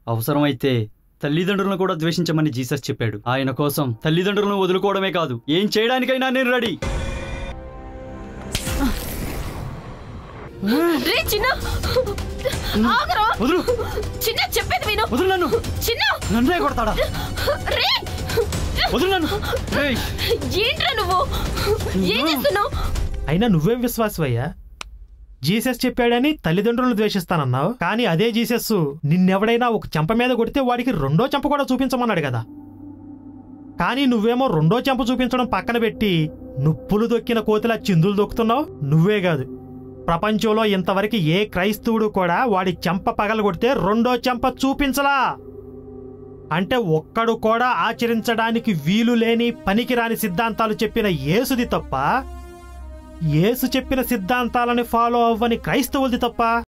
అవసరమైతే తల్లిదండ్రులను కూడా ద్వేషించమని జీసస్ చెప్పాడు ఆయన కోసం తల్లిదండ్రులను వదులుకోవడమే కాదు ఏం చేయడానికైనా నేను రెడీ రే చిన్న ఆగరా వదులు చిన్న చెప్పేది విను వదులు నన్ను చిన్న నన్నే కొడతాడా రే వదులు నన్ను రేయ్, ఏంట్రా నువ్వు ఏం చేస్తున్నావు అయినా నువ్వేం విశ్వాసవయ్యా జీసస్ చెప్పాడని తల్లిదండ్రులను ద్వేషిస్తానన్నావు కానీ అదే జీసస్ నిన్నెవడైనా ఒక చెంప మీద కొడితే వాడికి రెండో చెంప కూడా చూపించమన్నాడు కదా కానీ నువ్వేమో రెండో చెంప చూపించడం పక్కన పెట్టి నుప్పులు దొక్కిన కోతిలా చిందులు దొక్కుతున్నావు నువ్వే కాదు ప్రపంచంలో ఇంతవరకు ఏ క్రైస్తవుడు కూడా వాడి చెంప పగలగొడితే రెండో చెంప చూపించలా అంటే ఒక్కడు కూడా ఆచరించడానికి వీలు లేని పనికిరాని సిద్ధాంతాలు చెప్పిన యేసుది తప్ప యేసు చెప్పిన సిద్ధాంతాలని ఫాలో అవ్వని క్రైస్తవులది తప్ప